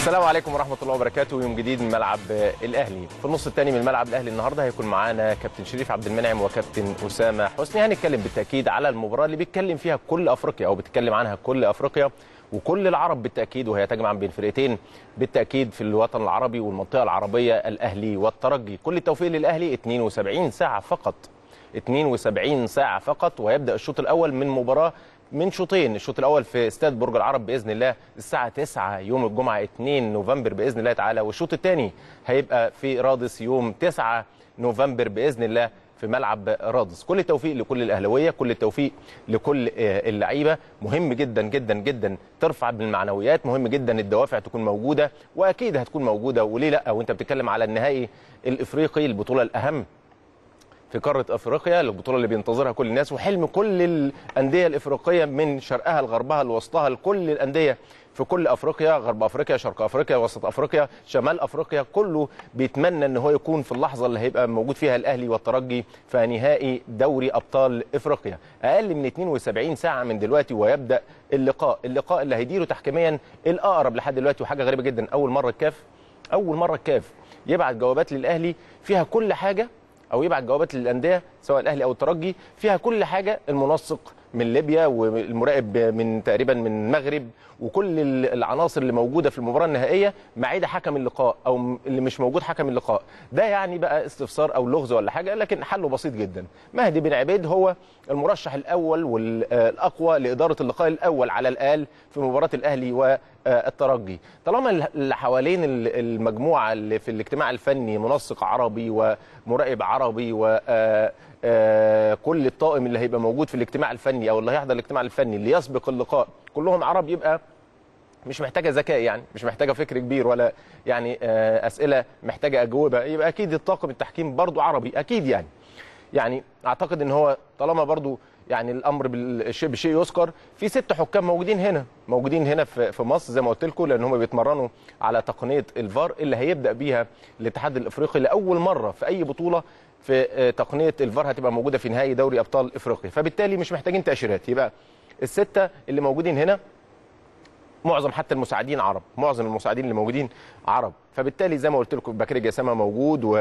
السلام عليكم ورحمة الله وبركاته يوم جديد من ملعب الأهلي في النص الثاني من ملعب الأهلي النهاردة هيكون معانا كابتن شريف عبد المنعم وكابتن أسامة حسني هنتكلم بالتأكيد على المباراة اللي بيتكلم فيها كل أفريقيا أو بتتكلم عنها كل أفريقيا وكل العرب بالتأكيد وهي تجمع بين فرقتين بالتأكيد في الوطن العربي والمنطقة العربية الأهلي والترجي كل التوفيق للأهلي 72 ساعة فقط 72 ساعة فقط ويبدأ الشوط الأول من مباراة من شوطين الشوط الاول في استاد برج العرب باذن الله الساعه 9 يوم الجمعه 2 نوفمبر باذن الله تعالى والشوط الثاني هيبقى في رادس يوم 9 نوفمبر باذن الله في ملعب رادس كل التوفيق لكل الاهلاويه كل التوفيق لكل اللعيبه مهم جدا جدا جدا ترفع بالمعنويات مهم جدا الدوافع تكون موجوده واكيد هتكون موجوده وليه لا وانت بتتكلم على النهائي الافريقي البطوله الاهم في قاره افريقيا البطوله اللي بينتظرها كل الناس وحلم كل الانديه الافريقيه من شرقها لغربها لوسطها لكل الانديه في كل افريقيا غرب افريقيا شرق افريقيا وسط افريقيا شمال افريقيا كله بيتمنى ان هو يكون في اللحظه اللي هيبقى موجود فيها الاهلي والترجي في نهائي دوري ابطال افريقيا اقل من 72 ساعه من دلوقتي ويبدا اللقاء اللقاء اللي هيديره تحكيميا الاقرب لحد دلوقتي وحاجه غريبه جدا اول مره الكاف اول مره الكاف يبعت جوابات للاهلي فيها كل حاجه او يبعت جوابات للانديه سواء الاهلي او الترجي فيها كل حاجه المنسق من ليبيا والمراقب من تقريبا من المغرب وكل العناصر اللي موجوده في المباراه النهائيه ما عدا حكم اللقاء او اللي مش موجود حكم اللقاء ده يعني بقى استفسار او لغز ولا حاجه لكن حله بسيط جدا مهدي بن عبيد هو المرشح الاول والاقوى لاداره اللقاء الاول على الاقل في مباراه الاهلي والترجي طالما اللي حوالين المجموعه اللي في الاجتماع الفني منسق عربي ومراقب عربي و كل الطاقم اللي هيبقى موجود في الاجتماع الفني او اللي هيحضر الاجتماع الفني اللي يسبق اللقاء كلهم عرب يبقى مش محتاجه ذكاء يعني مش محتاجه فكر كبير ولا يعني اسئله محتاجه اجوبه يبقى اكيد الطاقم التحكيم برضو عربي اكيد يعني يعني اعتقد ان هو طالما برضو يعني الامر بالشيء بشيء يذكر في ست حكام موجودين هنا موجودين هنا في مصر زي ما قلت لكم لان هم بيتمرنوا على تقنيه الفار اللي هيبدا بيها الاتحاد الافريقي لاول مره في اي بطوله في تقنيه الفار هتبقى موجوده في نهائي دوري ابطال افريقيا فبالتالي مش محتاجين تاشيرات يبقى السته اللي موجودين هنا معظم حتى المساعدين عرب معظم المساعدين اللي موجودين عرب فبالتالي زي ما قلت لكم بكري جسامه موجود و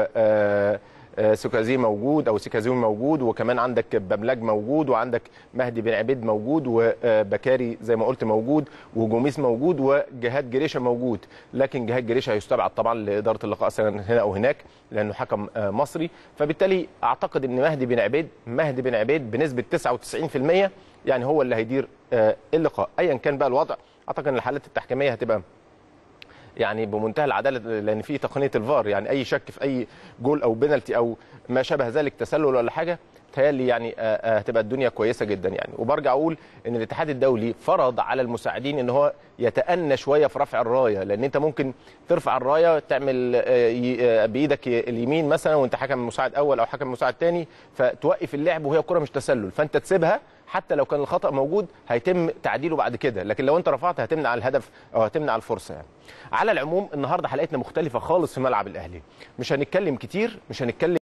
سكازي موجود او سكازي موجود وكمان عندك بملاج موجود وعندك مهدي بن عبيد موجود وبكاري زي ما قلت موجود وجوميس موجود وجهاد جريشه موجود لكن جهاد جريشه هيستبعد طبعا لاداره اللقاء سواء هنا او هناك لانه حكم مصري فبالتالي اعتقد ان مهدي بن عبيد مهدي بن عبيد بنسبه 99% يعني هو اللي هيدير اللقاء ايا كان بقى الوضع اعتقد ان الحالات التحكيميه هتبقى يعني بمنتهى العداله لان في تقنيه الفار يعني اي شك في اي جول او بنالتي او ما شابه ذلك تسلل ولا حاجه تهيألي يعني هتبقى الدنيا كويسه جدا يعني وبرجع اقول ان الاتحاد الدولي فرض على المساعدين ان هو يتأنى شويه في رفع الرايه لان انت ممكن ترفع الرايه تعمل بايدك اليمين مثلا وانت حكم مساعد اول او حكم مساعد ثاني فتوقف اللعب وهي الكره مش تسلل فانت تسيبها حتى لو كان الخطا موجود هيتم تعديله بعد كده لكن لو انت رفعت هتمنع الهدف او هتمنع الفرصه يعني على العموم النهارده حلقتنا مختلفه خالص في ملعب الاهلي مش هنتكلم كتير مش هنتكلم